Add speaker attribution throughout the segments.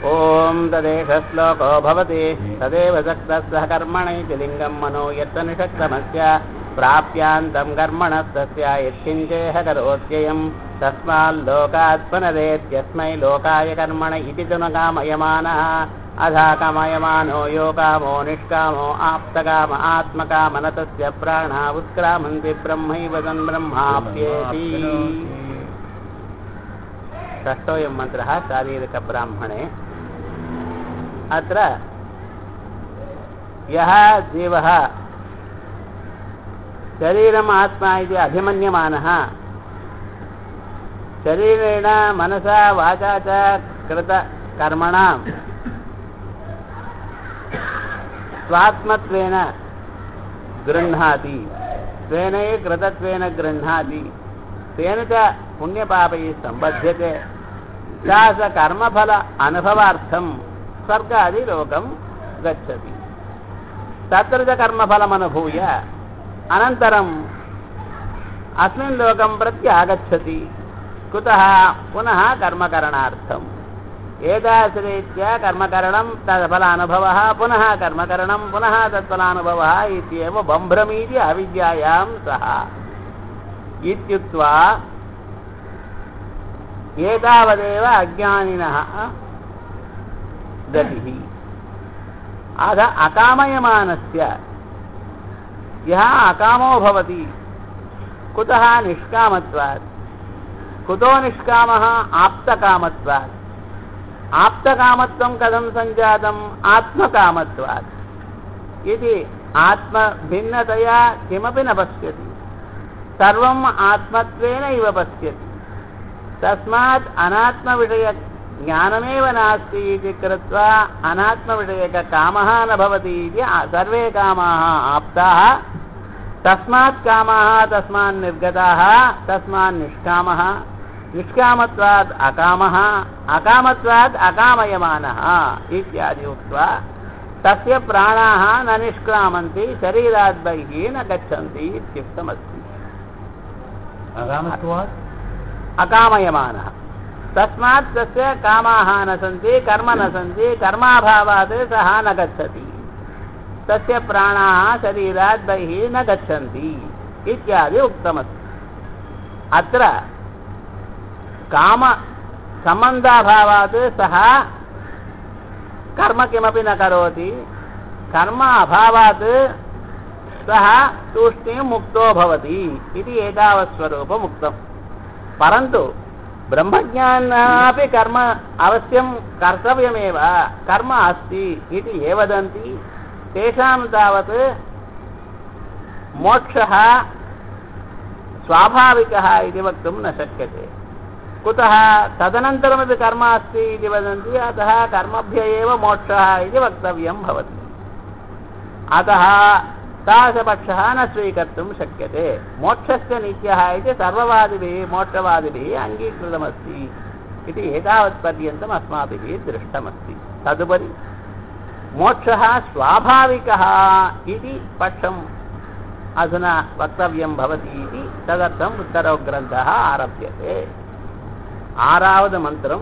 Speaker 1: ॐ तदेशश्लोको भवति तदेव सक्तः सह कर्मणैति लिङ्गं मनो यत्र निषक्तमस्य प्राप्यान्तं कर्मणस्तस्य यत्किञ्चेह करोत्ययं तस्माल्लोकात् पुनरेत्यस्मै लोकाय कर्मण इति तु न कामयमानः अधा कामयमानो यो कामो निष्कामो आप्तकाम आत्मकाम न तस्य प्राणा उत्क्रामन्ति ब्रह्मैव तन् ब्रह्माप्येति षष्ठोऽयं मन्त्रः शारीरिकब्राह्मणे अत्र यः जीवः शरीरम् आत्मा इति अभिमन्यमानः शरीरेण मनसा वाचा च कृतकर्मणां स्वात्मत्वेन गृह्णाति स्वेनैव कृतत्वेन गृह्णाति तेन च पुण्यपापैः सम्बध्यते सा स कर्मफल अनुभवार्थं स्वर्गादिलोकं गच्छति तत्र च कर्मफलमनुभूय अनन्तरम् अस्मिन् लोकं प्रत्यागच्छति कुतः पुनः कर्मकरणार्थम् एतादृशरीत्या कर्मकरणं तत्फलानुभवः पुनः कर्मकरणं पुनः तत्फलानुभवः इत्येव बम्भ्रमीति अविद्यायां सः इत्युक्त्वा एतावदेव अज्ञानिनः गतिः अथ अकामयमानस्य यः अकामो भवति कुतः निष्कामत्वात् कुतो निष्कामः आप्तकामत्वात् आप्तकामत्वं कथं सञ्जातम् आत्मकामत्वात् इति आत्मभिन्नतया किमपि न पश्यति सर्वम् आत्मत्वेन इव पश्यति तस्मात् अनात्मविषयज्ञानमेव नास्ति इति कृत्वा अनात्मविषयककामः न भवति इति सर्वे कामाः आप्ताः तस्मात् कामाः तस्मान् निर्गताः तस्मान् निष्कामः निष्कामत्वात् अकामः अकामत्वात् अकामयमानः इत्यादि उक्त्वा तस्य प्राणाः न निष्क्रामन्ति शरीरात् बहिः न गच्छन्ति इत्युक्तमस्ति
Speaker 2: अकामत्वात्
Speaker 1: अकामयमानः तस्मात् तस्य कामाः न सन्ति कर्म न सन्ति कर्माभावात् सः न गच्छति तस्य प्राणाः शरीरात् बहिः न गच्छन्ति इत्यादि उक्तमस्ति अत्र कामसम्बन्धाभावात् सः कर्म किमपि न करोति कर्म अभावात् सः तूष्णीं मुक्तो भवति इति एतावत् स्वरूपम् उक्तम् परन्तु ब्रह्मज्ञानापि कर्म अवश्यं कर्तव्यमेव कर्म अस्ति इति ये वदन्ति तेषां तावत् मोक्षः स्वाभाविकः इति वक्तुं न शक्यते कुतः तदनन्तरमपि कर्म अस्ति इति वदन्ति अतः कर्मभ्य एव मोक्षः इति वक्तव्यं भवति अतः तादृशपक्षः न स्वीकर्तुं शक्यते मोक्षस्य नित्यः इति सर्ववादिभिः मोक्षवादिभिः अङ्गीकृतमस्ति इति एतावत्पर्यन्तम् अस्माभिः दृष्टमस्ति तदुपरि मोक्षः स्वाभाविकः इति पक्षम् अधुना वक्तव्यं भवति इति तदर्थम् उत्तरौ ग्रन्थः आरभ्यते ஆறாவது மந்திரம்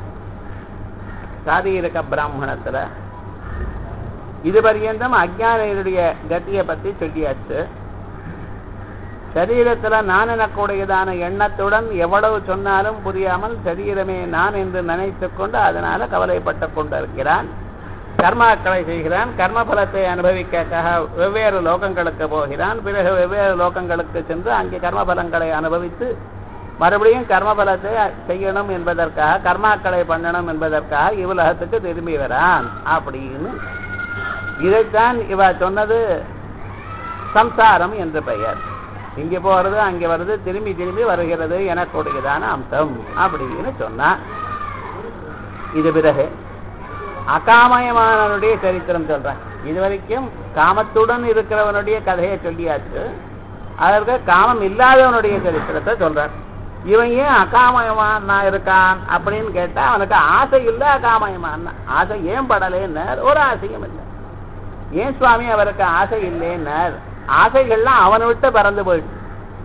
Speaker 1: சாரீரக பிராமணத்தில் இது பர்யந்தம் அஜானியருடைய கத்தியை பற்றி சொல்லியாச்சு சரீரத்தில் நான் எனக்கூடியதான எண்ணத்துடன் எவ்வளவு சொன்னாலும் புரியாமல் சரீரமே நான் என்று நினைத்து கொண்டு அதனால கவலைப்பட்டு கொண்டிருக்கிறான் கர்மாக்களை செய்கிறான் கர்மபலத்தை அனுபவிக்க வெவ்வேறு லோகங்களுக்கு போகிறான் பிறகு வெவ்வேறு லோகங்களுக்கு சென்று அங்கே கர்மபலங்களை அனுபவித்து மறுபடியும் கர்மபலத்தை செய்யணும் என்பதற்காக கர்மாக்களை பண்ணணும் என்பதற்காக இவ்வுலகத்துக்கு திரும்பி வரான் அப்படின்னு இதைத்தான் இவ சொன்னது சம்சாரம் என்று பெயர் இங்கே போறது அங்கே வருது திரும்பி திரும்பி வருகிறது எனக்கூடியதான அம்சம் அப்படின்னு சொன்னா இது பிறகு அகாமயமானவனுடைய சரித்திரம் சொல்றேன் இது வரைக்கும் காமத்துடன் இருக்கிறவனுடைய கதையை சொல்லியாச்சு அதற்கு காமம் இல்லாதவனுடைய சரித்திரத்தை சொல்றார் இவன் ஏன் அகாமயமான இருக்கான் அப்படின்னு கேட்டா அவனுக்கு ஆசை இல்லை அகாமயமான ஆசை ஏன் படலைன்னார் ஒரு ஆசையும் இல்லை ஏன் சுவாமி அவருக்கு ஆசை இல்லைன்னார் ஆசைகள்லாம் அவனை விட்டு பறந்து போயிடுது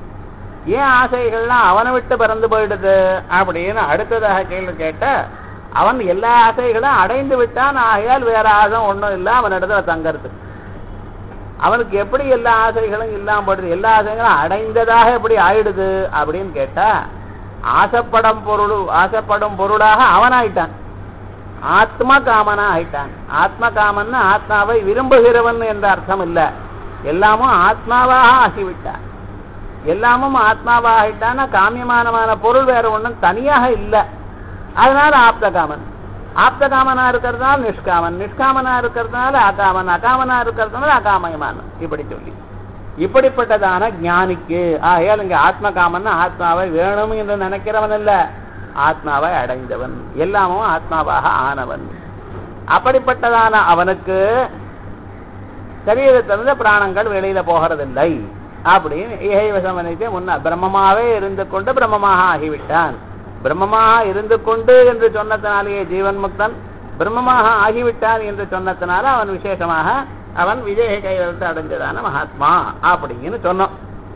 Speaker 1: ஏன் ஆசைகள்லாம் அவனை விட்டு பறந்து போயிடுது அப்படின்னு அடுத்ததாக கேள்வி கேட்ட அவன் எல்லா ஆசைகளும் அடைந்து விட்டான் ஆகையால் வேற ஆசை ஒண்ணும் இல்லை அவனிடத்துல தங்கறது அவனுக்கு எப்படி எல்லா ஆசைகளும் இல்லாம போடுது எல்லா ஆசைகளும் அடைந்ததாக எப்படி ஆயிடுது அப்படின்னு கேட்டா ஆசைப்படும் பொருள் ஆசைப்படும் பொருளாக அவனாயிட்டான் ஆத்ம காமனா ஆயிட்டான் ஆத்ம காமன்னா ஆத்மாவை விரும்புகிறவன் என்ற அர்த்தம் இல்ல எல்லாமும் ஆத்மாவாக ஆகிவிட்டான் எல்லாமும் ஆத்மாவாக ஆகிட்டான்னா காமியமானமான பொருள் வேற ஒண்ணும் தனியாக இல்லை அதனால ஆப்த காமன் ஆப்த காமனா இருக்கிறதுனால நிஷ்காமன் நிஷ்காமனா இருக்கிறதுனால அகாமன் அகாமனா இருக்கிறதுனால அகாமயமானன் இப்படி சொல்லி இப்படிப்பட்டதான ஞானிக்கு ஆகையால் இங்க ஆத்ம காமன் ஆத்மாவை வேணும் என்று நினைக்கிறவன் இல்ல ஆத்மாவை அடைந்தவன் எல்லாமும் ஆத்மாவாக ஆனவன் அப்படிப்பட்டதான அவனுக்கு சரீரத்திலிருந்து பிராணங்கள் வெளியில போகிறதில்லை அப்படின்னு இகைவசமனைக்கு முன்ன பிரம்மமாவே இருந்து கொண்டு பிரம்மமாக ஆகிவிட்டான் பிரம்மமாக இருந்து கொண்டு என்று சொன்னதனாலேயே ஜீவன் முக்தன் பிரம்மமாக ஆகிவிட்டான் என்று சொன்னதனால அவன் விசேஷமாக அவன் விஜய கைவரத்தை அடைஞ்சதான மகாத்மா அப்படின்னு சொன்னோம்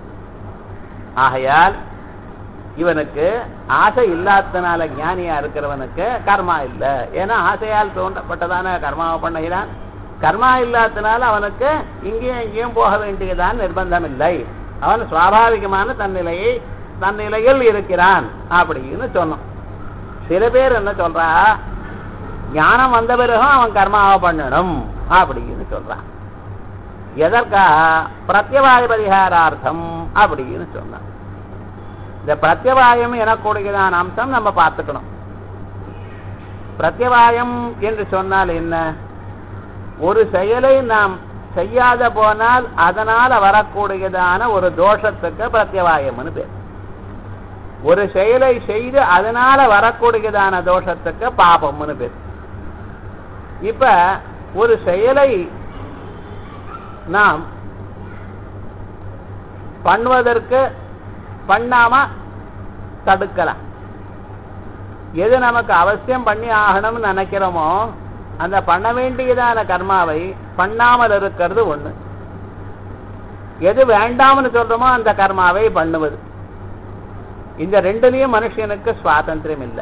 Speaker 1: ஆகையால் இவனுக்கு ஆசை இல்லாதனால ஞானியா இருக்கிறவனுக்கு கர்மா இல்லை ஏன்னா ஆசையால் தோன்றப்பட்டதான கர்மாவை பண்ணுகிறான் கர்மா இல்லாதனால அவனுக்கு இங்கேயும் இங்கேயும் போக வேண்டியதான் நிர்பந்தம் இல்லை அவன் சுவாபாவிகமான தன்னிலையை தன்னிலையில் இருக்கிறான் அப்படின்னு சொன்னோம் சில பேர் என்ன சொல்றா ஞானம் வந்த பிறகும் அவன் கர்மாவை பண்ணணும் அப்படின்னு சொல்றான் எதற்காக பிரத்யவாய பரிகாரார்த்தம் அப்படின்னு சொன்னான் இந்த பிரத்யவாயம் எனக்கூடியதான அம்சம் நம்ம பார்த்துக்கணும் பிரத்யவாயம் என்று சொன்னால் என்ன ஒரு செயலை நாம் செய்யாத போனால் அதனால வரக்கூடியதான ஒரு தோஷத்துக்கு பிரத்யவாயம்னு பேர் ஒரு செயலை செய்து அதனால வரக்கூடியதான தோஷத்துக்கு பாபம்னு பேர் இப்ப ஒரு செயலை நாம் பண்ணுவதற்கு பண்ணாம தடுக்கலாம் எது நமக்கு அவசியம் பண்ணி ஆகணும்னு நினைக்கிறோமோ அந்த பண்ண வேண்டியதான கர்மாவை பண்ணாமல் இருக்கிறது ஒண்ணு எது வேண்டாம்னு சொல்றோமோ அந்த கர்மாவை பண்ணுவது இந்த ரெண்டுலயும் மனுஷனுக்கு சுவாதந்திரம் இல்லை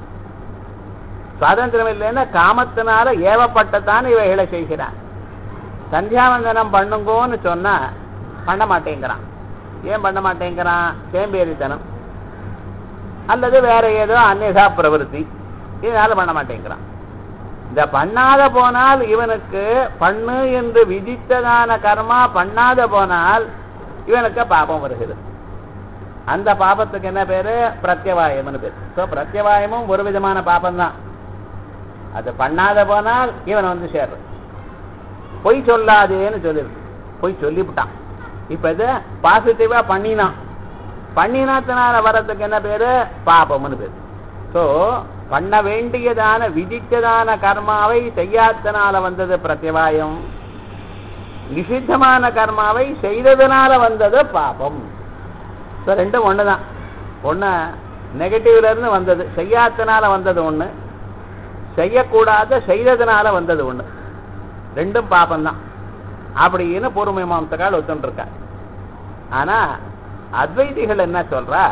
Speaker 1: சுவாதந்திரம் இல்லைன்னா காமத்தினால ஏவப்பட்டதான் இவைகளை செய்கிறான் சந்தியாவந்தனம் பண்ணுங்கோன்னு சொன்னா பண்ண மாட்டேங்கிறான் ஏன் பண்ண மாட்டேங்கிறான் சேம்பேரித்தனம் அல்லது வேற ஏதோ அந்நியதா பிரவருத்தி இதனால பண்ண மாட்டேங்கிறான் இந்த பண்ணாத போனால் இவனுக்கு பண்ணு என்று விதித்ததான கர்மா பண்ணாத போனால் இவனுக்கு பாபம் வருகிறது அந்த பாபத்துக்கு என்ன பேரு பிரத்யவாயம்னு பேரு ஸோ பிரத்யவாயமும் ஒரு விதமான பாபம்தான் அது பண்ணாத போனால் இவன் வந்து சேர்றான் பொய் சொல்லாதேன்னு சொல்லிருக்கு பொய் சொல்லிவிட்டான் இப்ப இது பாசிட்டிவா பண்ணினான் பண்ணினாத்தினால வரத்துக்கு என்ன பேரு பாபம்னு பேரு ஸோ பண்ண வேண்டியதான விதித்ததான கர்மாவை செய்யாதனால வந்தது பிரத்யவாயம் நிஷித்தமான கர்மாவை செய்ததுனால வந்தது பாபம் ஸோ ரெண்டும் ஒண்ணுதான் ஒண்ணு நெகட்டிவ்ல இருந்து வந்தது செய்யாதனால வந்தது ஒண்ணு செய்யக்கூடாத செய்ததுனால வந்தது ஒண்ணு ரெண்டும் பாபம்தான் அப்படின்னு பூர்வ மாம்சக்கால் ஒத்துருக்கா ஆனா அத்வைதிகள் என்ன சொல்றா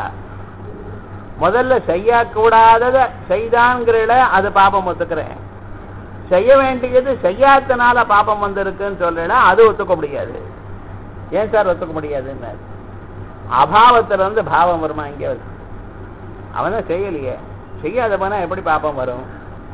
Speaker 1: முதல்ல செய்யக்கூடாதத செய்தான்கிறத அது பாபம் ஒத்துக்கிறேன் செய்ய வேண்டியது செய்யாதனால பாபம் வந்திருக்குன்னு சொல்றேன்னா அது ஒத்துக்க முடியாது ஏன் சார் ஒத்துக்க முடியாதுன்னு அபாவத்துல இருந்து பாவம் வருமா இங்கே வருது அவன் செய்யலையே செய்யாத போனா எப்படி பாபம் வரும்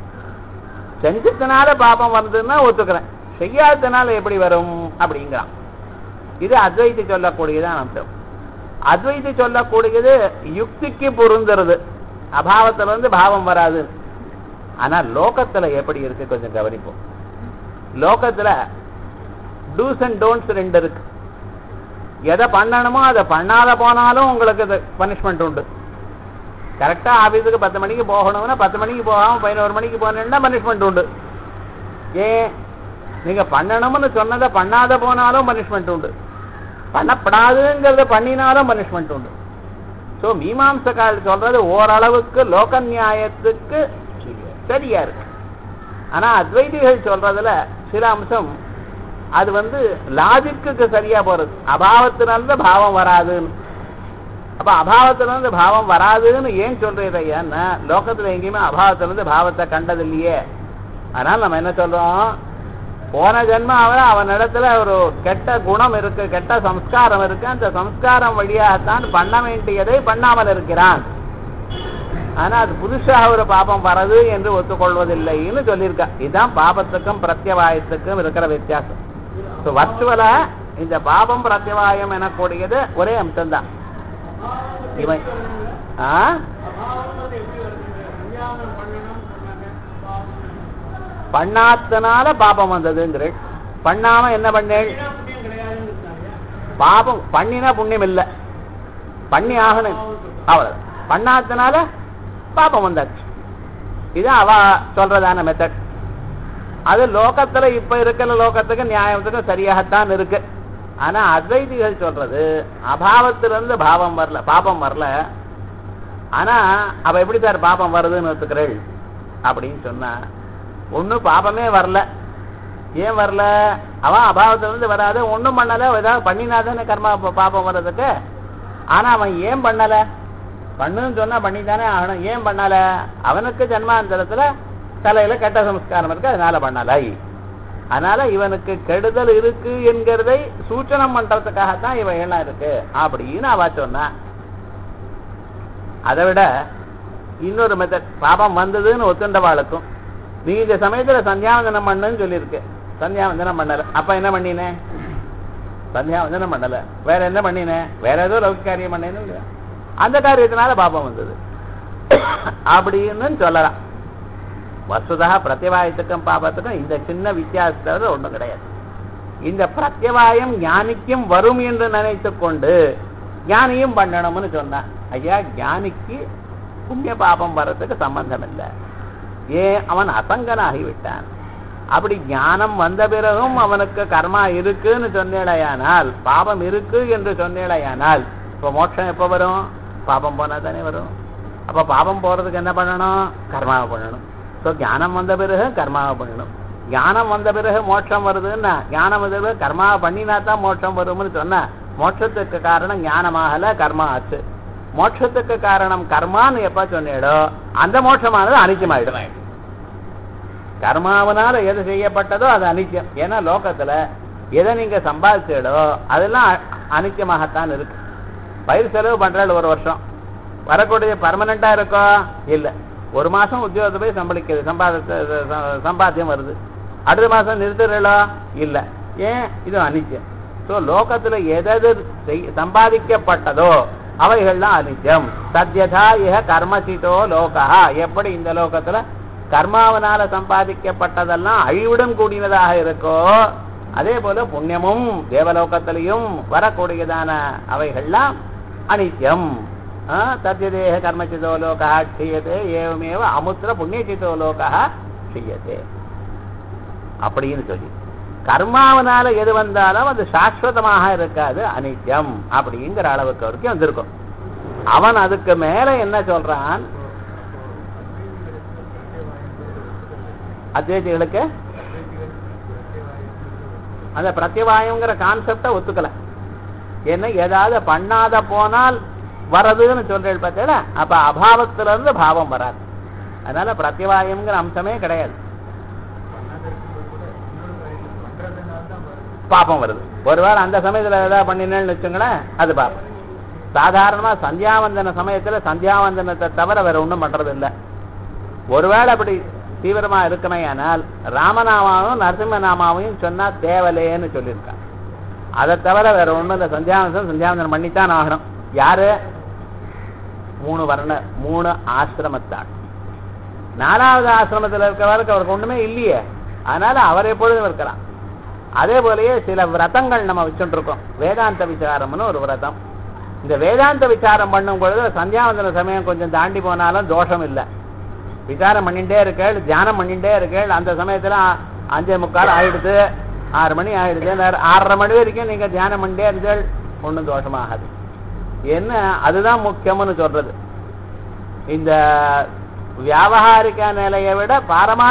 Speaker 1: செஞ்சதுனால பாபம் வந்ததுன்னா ஒத்துக்கிறேன் செய்யாததுனால எப்படி வரும் அப்படிங்கிறான் இது அத்வைத்தி சொல்லக்கூடியதான் அம்சம் அத்வைத்தி சொல்லக்கூடியது யுக்திக்கு பொருந்துறது அபாவத்துல இருந்து பாவம் வராது ஆனா லோகத்துல எப்படி இருக்கு கொஞ்சம் கவனிப்போம் லோகத்துல டூஸ் அண்ட் டோன்ட்ஸ் ரெண்டு இருக்கு எதை பண்ணணுமோ அதை பண்ணாத போனாலும் உங்களுக்கு பனிஷ்மெண்ட் உண்டு கரெக்டா ஆபீஸுக்கு பத்து மணிக்கு போகணும்னா பத்து மணிக்கு போகாம பதினோரு மணிக்கு போனேன்னா பனிஷ்மெண்ட் உண்டு ஏன் நீங்க பண்ணணும்னு சொன்னதை பண்ணாத போனாலும் பனிஷ்மெண்ட் உண்டு பண்ணப்படாதுங்கிறத பண்ணினாலும் பனிஷ்மெண்ட் உண்டு ஸோ மீமாம்சக்கால் சொல்றது ஓரளவுக்கு லோக நியாயத்துக்கு சரியா இருக்கு ஆனா அத்வைதிகள் சொல்றதுல சில அம்சம் அது வந்து லாஜிக்கு சரியா போறது அபாவத்தினால பாவம் வராதுன்னு அப்ப அபாவத்துல இருந்து பாவம் வராதுன்னு ஏன் சொல்றீங்க ஐயான்னா லோகத்துல எங்கேயுமே அபாவத்துல இருந்து பாவத்தை கண்டது இல்லையே அதனால நம்ம என்ன சொல்றோம் போன ஜென்மாவில அவன் இடத்துல ஒரு கெட்ட குணம் இருக்கு கெட்ட சம்ஸ்காரம் இருக்கு அந்த சம்ஸ்காரம் வழியாகத்தான் பண்ண வேண்டியதை பண்ணாமல் இருக்கிறான் ஆனா அது புதுசாக ஒரு பாபம் வரது என்று ஒத்துக்கொள்வதில்லைன்னு சொல்லியிருக்கா இதுதான் பாபத்துக்கும் பிரத்யவாயத்துக்கும் இருக்கிற வித்தியாசம் ஸோ வர்ச்சுவலா இந்த பாபம் பிரத்யவாயம் எனக்கூடியது ஒரே அம்சம் தான் இவன் ஆ பண்ணாதனால பாபம் வந்ததுங்கிற பண்ணாம என்ன பண்ணேள் பாபம் பண்ணினா புண்ணியம் இல்ல பண்ணி ஆகணும் அவ்வளவு பண்ணாதனால பாபம் வந்தாச்சு இது அவ சொல்றதான மெத்தட் அது லோகத்துல இப்ப இருக்கிற லோகத்துக்கு நியாயத்துக்கு சரியாகத்தான் இருக்கு ஆனா அத்வைதிகள் சொல்றது அபாவத்திலிருந்து பாவம் வரல பாபம் வரல ஆனா அவ எப்படி சார் பாபம் வருதுன்னு ஒத்துக்கிறள் அப்படின்னு சொன்னா ஒன்னும் பாபமே வரல ஏன் வரல அவன் அபாவத்திலிருந்து வராது ஒன்றும் பண்ணல ஏதாவது பண்ணினாதானே கர்மா பாபம் வர்றதுக்கு ஆனா அவன் ஏன் பண்ணல பண்ணுன்னு சொன்னா பண்ணித்தானே ஆகணும் ஏன் பண்ணல அவனுக்கு ஜன்மாந்தரத்துல தலையில கெட்ட சம்ஸ்காரம் இருக்கு அதனால பண்ணலை அதனால இவனுக்கு கெடுதல் இருக்கு என்கிறதை சூச்சனம் பண்றதுக்காகத்தான் இவன் எல்லாம் இருக்கு அப்படின்னு அவ சொன்னா அதை விட இன்னொரு மெத்தட் பாபம் வந்ததுன்னு ஒத்துண்டவாளுக்கும் நீ இந்த சமயத்துல சந்தியாவந்தனம் பண்ணுன்னு சொல்லியிருக்கு சந்தியாவந்தனம் பண்ணல அப்ப என்ன பண்ணினேன் சந்தியாவந்தனம் பண்ணல வேற என்ன பண்ணினேன் வேற ஏதோ லௌகிக காரியம் பண்ணேன்னு இல்லையா அந்த காரியத்தினால பாபம் வந்தது அப்படின்னு சொல்லலாம் வசுதா பிரத்யவாயத்துக்கும் பாபத்துக்கும் இந்த சின்ன வித்தியாசத்தோட ஒண்ணும் கிடையாது இந்த பிரத்யவாயம் ஞானிக்கும் வரும் என்று நினைத்து கொண்டு ஞானியும் பண்ணணும்னு சொன்னான் ஐயா ஞானிக்கு புண்ணிய பாபம் வர்றதுக்கு சம்பந்தம் இல்லை ஏன் அவன் அசங்கனாகி விட்டான் அப்படி ஞானம் வந்த பிறகும் அவனுக்கு கர்மா இருக்குன்னு சொன்னேடையானால் பாபம் இருக்கு என்று சொன்னேடையானால் இப்ப மோட்சம் எப்ப வரும் பாபம் போனா தானே வரும் அப்ப பாபம் போறதுக்கு என்ன பண்ணணும் கர்மாவை பண்ணணும் ஸோ ஞானம் வந்த பிறகு கர்மாவை பண்ணணும் ஞானம் வந்த பிறகு மோட்சம் வருதுன்னா ஞானம் வந்த பிறகு கர்மாவை பண்ணினா தான் மோட்சம் வரும்னு சொன்னா மோட்சத்துக்கு காரணம் ஞானமாகல கர்மா ஆச்சு மோட்சத்துக்கு காரணம் கர்மான்னு எப்ப சொன்னேடோ அந்த மோட்சமானது அனிச்சமாயிடும் கர்மாவனால எது செய்யப்பட்டதோ அது அனித்தியம் ஏன்னா லோகத்துல எதை நீங்க சம்பாதிச்சீடோ அதெல்லாம் அனித்தியமாகத்தான் இருக்கு பயிர் செலவு பண்றாள் ஒரு வருஷம் வரக்கூடிய பர்மனண்டா இருக்கோ இல்ல ஒரு மாசம் உத்தியோகத்தை போய் சம்பளிக்கிறது சம்பாத சம்பாத்தியம் வருது அடுத்த மாசம் நிறுத்துறீங்களோ இல்ல ஏன் இது அனித்தியம் ஸோ லோகத்துல எதது சம்பாதிக்கப்பட்டதோ அவைகள்லாம் அனித்தியம் சத்யதா இக கர்மசிதோ லோகா எப்படி இந்த லோகத்துல கர்மாவனால சம்பாதிக்கப்பட்டதெல்லாம் அழிவுடன் கூடினதாக இருக்கோ அதே போல புண்ணியமும் தேவலோகத்திலையும் வரக்கூடியதான அவைகள்லாம் அனித்யம் தத்யதேக கர்மச்சிதோ லோகா க்ஷீயதே ஏவமேவ அமுத்திர புண்ணியச்சிதோ லோகா க்ஷீயதே அப்படின்னு சொல்லி கர்மாவனால எது வந்தாலும் அது சாஸ்வதமாக இருக்காது அனித்யம் அப்படிங்கிற அளவுக்கு வரைக்கும் வந்திருக்கும் அவன் அதுக்கு மேல என்ன சொல்றான் அத்வைதிகளுக்கு அந்த பிரத்யவாயங்கிற கான்செப்டை ஒத்துக்கல ஏன்னா ஏதாவது பண்ணாத போனால் வரதுன்னு சொல்றேன் பார்த்தீங்களா அப்ப அபாவத்துல இருந்து பாவம் வராது அதனால பிரத்யவாயம்ங்கிற அம்சமே கிடையாது பாப்பம் வருது ஒருவேளை அந்த சமயத்துல ஏதாவது பண்ணினேன்னு வச்சுங்களேன் அது பாப்பம் சாதாரணமா சந்தியாவந்தன சமயத்துல சந்தியாவந்தனத்தை தவிர வேற ஒண்ணும் பண்றது இல்லை ஒருவேளை அப்படி தீவிரமா இருக்கமே ஆனால் ராமநாமாவும் நரசிம்மநாமாவையும் சொன்னா தேவலேன்னு சொல்லியிருக்கான் அதை தவிர வேற ஒண்ணும் இல்லை சந்தியாவந்தனம் சந்தியாவந்தனம் பண்ணித்தான் ஆகணும் யாரு மூணு வர்ண மூணு ஆசிரமத்தான் நாலாவது ஆசிரமத்தில் இருக்கிறவருக்கு அவருக்கு ஒண்ணுமே இல்லையே அதனால அவர் எப்பொழுதும் இருக்கலாம் அதே போலயே சில விரதங்கள் நம்ம வச்சுட்டு இருக்கோம் வேதாந்த விசாரம்னு ஒரு விரதம் இந்த வேதாந்த விசாரம் பண்ணும் பொழுது சந்தியாவந்தன சமயம் கொஞ்சம் தாண்டி போனாலும் தோஷம் இல்லை விசாரம் பண்ணிட்டே இருக்கேள் தியானம் பண்ணிட்டே இருக்கேள் அந்த சமயத்துல அஞ்சே முக்கால் ஆயிடுது ஆறு மணி ஆயிடுது ஆறரை மணி வரைக்கும் நீங்க தியானம் பண்ணிட்டே இருந்தேள் ஒன்றும் தோஷமாகாது என்ன அதுதான் முக்கியம்னு சொல்றது இந்த வியாபகாரிக நிலையை விட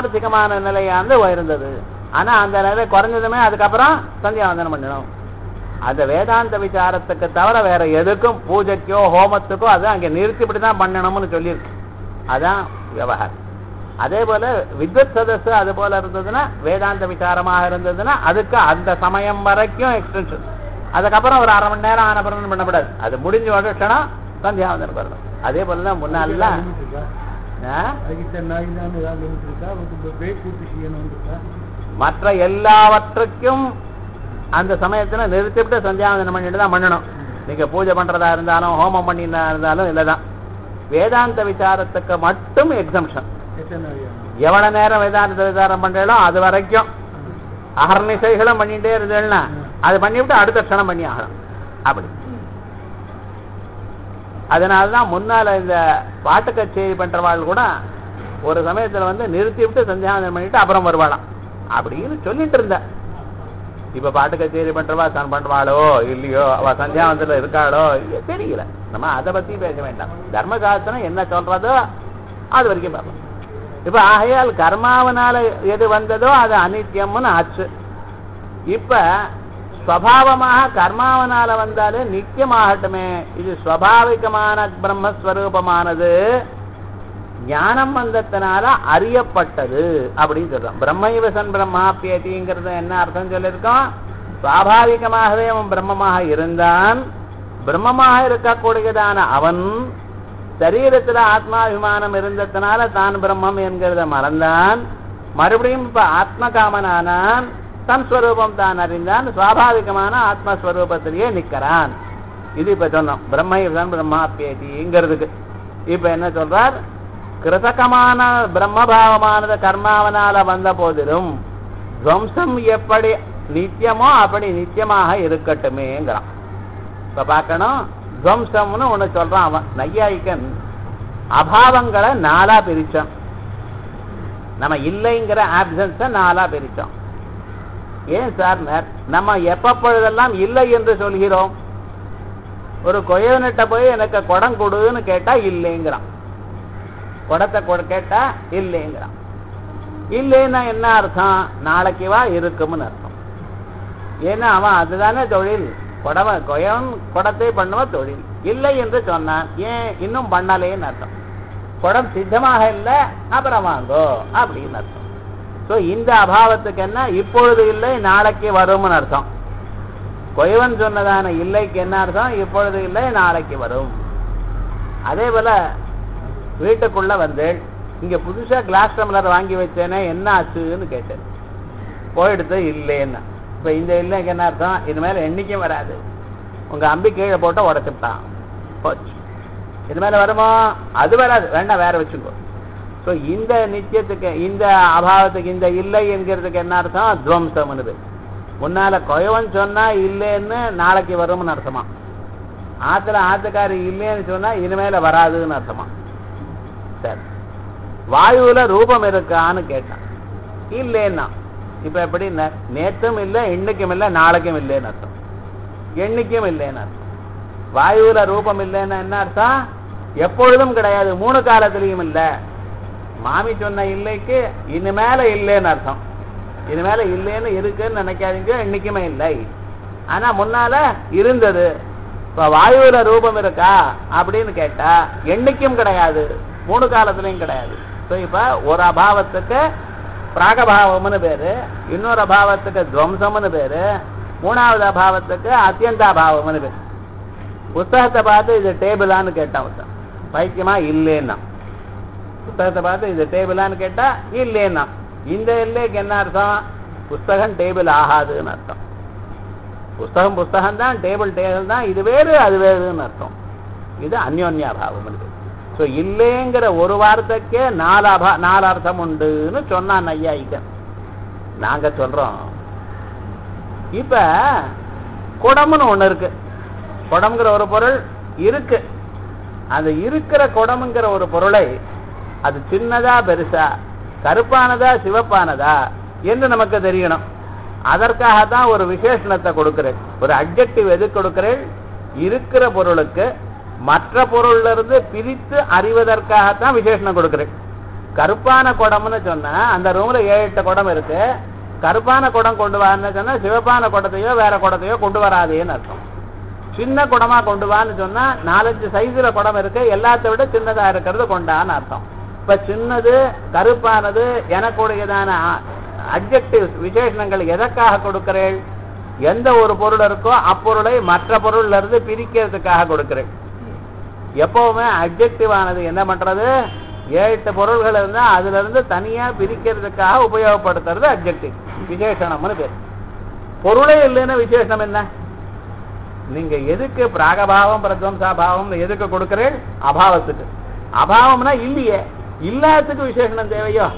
Speaker 1: பாரமார்த்திகமான நிலையானது உயர்ந்தது ஆனா அந்த நிலை குறைஞ்சதுமே அதுக்கப்புறம் சந்தியாவந்தனம் பண்ணணும் அந்த வேதாந்த விசாரத்துக்கு தவிர வேற எதுக்கும் பூஜைக்கோ ஹோமத்துக்கோ அதை அங்கே நிறுத்திவிட்டு தான் பண்ணணும்னு சொல்லியிருக்கு அதான் விவகாரம் அதே போல வித்வத் சதஸ் அது போல இருந்ததுன்னா வேதாந்த விசாரமாக இருந்ததுன்னா அதுக்கு அந்த சமயம் வரைக்கும் எக்ஸ்டென்ஷன் அதுக்கப்புறம் ஒரு அரை மணி நேரம் ஆன பிறகு பண்ணக்கூடாது அது முடிஞ்ச வருஷம் சந்தியாவந்தனம் வரணும் அதே போல தான் முன்னாலாம்
Speaker 2: லிமிட் இருக்கா
Speaker 1: ஆ?
Speaker 2: அதுக்கு இத்தனை நாள் தான் ஏதாவது லிமிட் இருக்கா ஒரு பிரேக் பூர்த்தி செய்யணும் இருக்கா
Speaker 1: மற்ற எல்லாவற்றுக்கும் அந்த சமயத்துல நிறுத்திவிட்டு சந்தியாவந்தனம் பண்ணிட்டு தான் பண்ணணும் நீங்க பூஜை பண்றதா இருந்தாலும் ஹோமம் பண்ணினா இருந்தாலும் இல்லதான் வேதாந்த விசாரத்துக்கு மட்டும் எக்ஸம்ஷன்
Speaker 2: எத்தனை நாள் ஆகும்?
Speaker 1: எவ்வளவு நேரம் வேதாந்த விசாரம் பண்றீங்களோ அது வரைக்கும் அகர்நிசைகளும் பண்ணிட்டே இருந்தேன்னா அது பண்ணிவிட்டு அடுத்த க்ஷணம் பண்ணி ஆகணும் அப்படி அதனாலதான் முன்னால இந்த பாட்டு கச்சேரி பண்றவாள் கூட ஒரு சமயத்துல வந்து நிறுத்தி விட்டு சந்தியாவந்தனம் பண்ணிட்டு அப்புறம் வருவாளாம் அப்படின்னு சொல்லிட்டு இருந்தா இப்ப பாட்டு கச்சேரி பண்றவா தான் பண்றாளோ இல்லையோ அவ சந்தியாவந்தத்துல இருக்காளோ இல்லையோ தெரியல நம்ம அதை பத்தி பேச வேண்டாம் தர்மசாஸ்திரம் என்ன சொல்றதோ அது வரைக்கும் பார்ப்போம் இப்ப ஆகையால் கர்மாவனால எது வந்ததோ அது அனித்தியம்னு ஆச்சு இப்ப ஸ்வபாவமாக கர்மாவனால வந்தாலே நித்தியமாகட்டுமே இது ஸ்வபாவிகமான பிரம்மஸ்வரூபமானது ஞானம் வந்தத்தினால அறியப்பட்டது அப்படின்னு சொல்றோம் பிரம்மைவசன் பிரம்மாப்பியதிங்கிறது என்ன அர்த்தம் சொல்லியிருக்கோம் சுவாபாவிகமாகவே அவன் பிரம்மமாக இருந்தான் பிரம்மமாக இருக்கக்கூடியதான அவன் சரீரத்துல ஆத்மாபிமானம் இருந்ததுனால தான் பிரம்மம் என்கிறத மறந்தான் மறுபடியும் இப்ப ஆத்மகாமனானான் தன் ஸ்வரூபம் தான் அறிந்தான் சுவாபாவிகமான ஆத்மஸ்வரூபத்திலேயே நிக்கிறான் இது இப்ப சொன்னோம் பிரம்மைவசன் பிரம்மாப்பியதிங்கிறதுக்கு இப்ப என்ன சொல்றார் கிருதகமான பிரம்மபாவமானது கர்மாவனால வந்த போதிலும் துவம்சம் எப்படி நித்தியமோ அப்படி நித்தியமாக இருக்கட்டுமேங்கிறான் இப்ப பார்க்கணும் துவம்சம்னு ஒண்ணு சொல்றான் அவன் நையாயிக்கன் அபாவங்களை நாலா பிரிச்சான் நம்ம இல்லைங்கிற ஆப்சன்ஸ நாலா பிரிச்சோம் ஏன் சார் நம்ம எப்ப பொழுதெல்லாம் இல்லை என்று சொல்கிறோம் ஒரு கொயவனிட்ட போய் எனக்கு குடம் கொடுன்னு கேட்டா இல்லைங்கிறான் குடத்தை கொடு கேட்டா இல்லைங்கிறான் இல்லைன்னா என்ன அர்த்தம் நாளைக்கு வா இருக்கும்னு அர்த்தம் ஏன்னா அவன் அதுதானே தொழில் குடவ கொயவன் குடத்தை பண்ணுவ தொழில் இல்லை என்று சொன்னான் ஏன் இன்னும் பண்ணலேன்னு அர்த்தம் குடம் சித்தமாக இல்லை அப்புறம் வாங்கோ அப்படின்னு அர்த்தம் ஸோ இந்த அபாவத்துக்கு என்ன இப்பொழுது இல்லை நாளைக்கு வரும்னு அர்த்தம் கொயவன் சொன்னதான இல்லைக்கு என்ன அர்த்தம் இப்பொழுது இல்லை நாளைக்கு வரும் அதே போல வீட்டுக்குள்ள வந்து இங்க புதுசா கிளாஸ் டம்ளர் வாங்கி வச்சேனே என்ன ஆச்சுன்னு கேட்டேன் போயிடுத்து இல்லைன்னா இப்ப இந்த இல்லைக்கு என்ன அர்த்தம் இது மேல எண்ணிக்கையும் வராது உங்க அம்பி கீழே போட்டு உடச்சுட்டான் போச்சு இது மேல வருமோ அது வராது வேண்டாம் வேற வச்சுக்கோ ஸோ இந்த நித்தியத்துக்கு இந்த அபாவத்துக்கு இந்த இல்லை என்கிறதுக்கு என்ன அர்த்தம் துவம்சம்னு பேர் முன்னால கொயவன் சொன்னா இல்லைன்னு நாளைக்கு வரும்னு அர்த்தமா ஆத்துல ஆத்துக்காரி இல்லைன்னு சொன்னா இனிமேல வராதுன்னு அர்த்தமா சரி வாயுல ரூபம் இருக்கான்னு கேட்டான் இல்லைன்னா இப்ப எப்படி நேற்றும் இல்லை இன்னைக்கும் இல்லை நாளைக்கும் இல்லைன்னு அர்த்தம் என்னைக்கும் இல்லைன்னு அர்த்தம் வாயுல ரூபம் இல்லைன்னா என்ன அர்த்தம் எப்பொழுதும் கிடையாது மூணு காலத்திலையும் இல்லை மாமி சொன்ன இல்லைக்கு இனிமேல இல்லைன்னு அர்த்தம் இனிமேல இல்லைன்னு இருக்குன்னு நினைக்காதீங்க இன்னைக்குமே இல்லை ஆனா முன்னால இருந்தது இப்ப வாயுல ரூபம் இருக்கா அப்படின்னு கேட்டா என்னைக்கும் கிடையாது மூணு காலத்திலையும் கிடையாது ஸோ இப்ப ஒரு அபாவத்துக்கு பிராகபாவம்னு பேரு இன்னொரு அபாவத்துக்கு துவம்சம்னு பேரு மூணாவது அபாவத்துக்கு அத்தியந்தாபாவம்னு பேரு புஸ்தகத்தை பார்த்து இது டேபிளான்னு கேட்டான் ஒருத்தன் பைத்தியமா இல்லைன்னா புஸ்தகத்தை பார்த்து இது டேபிளான்னு கேட்டா இல்லைன்னா இந்த இல்லைக்கு என்ன அர்த்தம் புஸ்தகம் டேபிள் ஆகாதுன்னு அர்த்தம் புஸ்தகம் புஸ்தகம் தான் டேபிள் டேபிள் தான் இது வேறு அது வேறுன்னு அர்த்தம் இது அந்யோன்யாபாவம் இருக்கு ஸோ இல்லைங்கிற ஒரு வார்த்தைக்கே நாலு அபா நாலு அர்த்தம் உண்டுன்னு சொன்னான் ஐயாயிக்கன் நாங்க சொல்றோம் இப்ப குடம்னு ஒண்ணு இருக்கு குடம்ங்கிற ஒரு பொருள் இருக்கு அந்த இருக்கிற குடம்ங்கிற ஒரு பொருளை அது சின்னதா பெருசா கருப்பானதா சிவப்பானதா என்று நமக்கு தெரியணும் அதற்காகத்தான் ஒரு விசேஷணத்தை கொடுக்கிறேன் ஒரு அப்ஜெக்டிவ் எது கொடுக்கிறேன் இருக்கிற பொருளுக்கு மற்ற பொருள்ல இருந்து பிரித்து அறிவதற்காகத்தான் விசேஷணம் கொடுக்கிறேன் கருப்பான குடம்னு சொன்னா அந்த ரூம்ல ஏழு எட்டு குடம் இருக்கு கருப்பான குடம் கொண்டு வான்னு சொன்னா சிவப்பான குடத்தையோ வேற குடத்தையோ கொண்டு வராதேன்னு அர்த்தம் சின்ன குடமா கொண்டு வான்னு சொன்னா நாலஞ்சு சைஸ்ல குடம் இருக்கு எல்லாத்தை விட சின்னதா இருக்கிறது கொண்டான்னு அர்த்தம் இப்ப சின்னது கருப்பானது எனக்குடையதான அப்ஜெக்டிவ் விசேஷணங்கள் எதற்காக கொடுக்கிறேன் எந்த ஒரு பொருள் இருக்கோ அப்பொருளை மற்ற பொருள்ல இருந்து பிரிக்கிறதுக்காக கொடுக்கிறேன் எப்பவுமே அப்ஜெக்டிவ் ஆனது என்ன பண்றது ஏழு பொருள்கள் இருந்தா அதுல இருந்து தனியா பிரிக்கிறதுக்காக உபயோகப்படுத்துறது அப்ஜெக்டிவ் விசேஷணம்னு பேர் பொருளே இல்லைன்னா விசேஷணம் என்ன நீங்க எதுக்கு பிராகபாவம் பிரத்வம்சாபாவம் எதுக்கு கொடுக்கிறேன் அபாவத்துக்கு அபாவம்னா இல்லையே இல்லாததுக்கு விசேஷணம் தேவையோ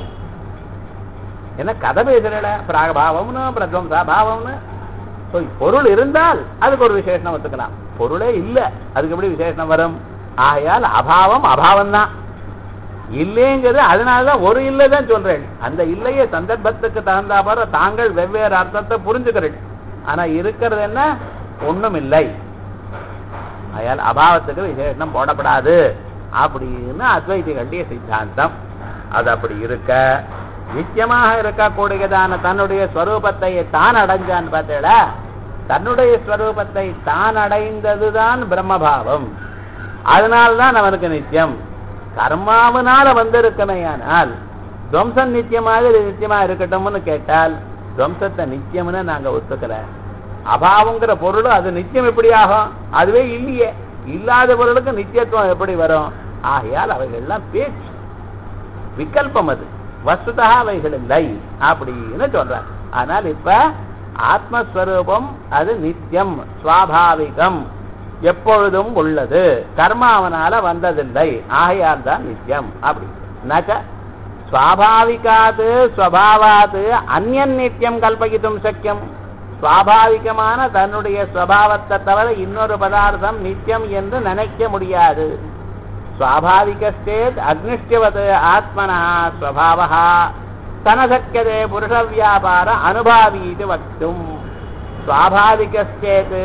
Speaker 1: என்ன கதை பேசுறல பிராகபாவம்னு பிரத்வம்சாபாவம்னு So, பொருள் இருந்தால் அதுக்கு ஒரு விசேஷணம் ஒத்துக்கலாம் பொருளே இல்ல அதுக்கு எப்படி விசேஷணம் வரும் ஆகையால் அபாவம் அபாவம் தான் இல்லைங்கிறது அதனாலதான் ஒரு இல்லை தான் சொல்றேன் அந்த இல்லையே சந்தர்ப்பத்துக்கு தகுந்தா போற தாங்கள் வெவ்வேறு அர்த்தத்தை புரிஞ்சுக்கிறேன் ஆனா இருக்கிறது என்ன ஒண்ணும் இல்லை ஆகையால் அபாவத்துக்கு விசேஷம் போடப்படாது அப்படின்னு அத்வைதிகளுடைய சித்தாந்தம் அது அப்படி இருக்க நித்தியமாக இருக்கக்கூடியதான தன்னுடைய ஸ்வரூபத்தை தான் அடைஞ்சான்னு பார்த்தேடா தன்னுடைய ஸ்வரூபத்தை தான் அடைந்ததுதான் பிரம்மபாவம் அதனால்தான் அவனுக்கு நித்தியம் கர்மாவனால வந்திருக்கமையானால் துவம்சம் நித்தியமாக இது நித்தியமா இருக்கட்டும்னு கேட்டால் துவம்சத்தை நித்தியம்னு நாங்க ஒத்துக்கல அபாவங்கிற பொருள் அது நித்தியம் எப்படி ஆகும் அதுவே இல்லையே இல்லாத பொருளுக்கு நித்தியத்துவம் எப்படி வரும் ஆகையால் அவைகள்லாம் பேச்சு விகல்பம் அது வஸ்துதா அவைகள் இல்லை அப்படின்னு சொல்றார் ஆனால் இப்ப ஆத்மஸ்வரூபம் அது நித்தியம் சுவாபாவிகம் எப்பொழுதும் உள்ளது கர்மாவனால வந்ததில்லை ஆகையால் தான் நித்தியம் அப்படி நச்ச சுவாபாவிகாது ஸ்வபாவாது அந்யன் நித்தியம் கல்பகித்தும் சக்கியம் சுவாபாவிகமான தன்னுடைய ஸ்வபாவத்தை தவிர இன்னொரு பதார்த்தம் நித்தியம் என்று நினைக்க முடியாது சுவாபாவிகஸ்தேத் அக்னிஷ்டவத் ஆத்மனா ஸ்வபாவா தனசக்கியதே புருஷ வியாபார அனுபாவீது வக்தும் சுவாபாவிகஸ்தேத்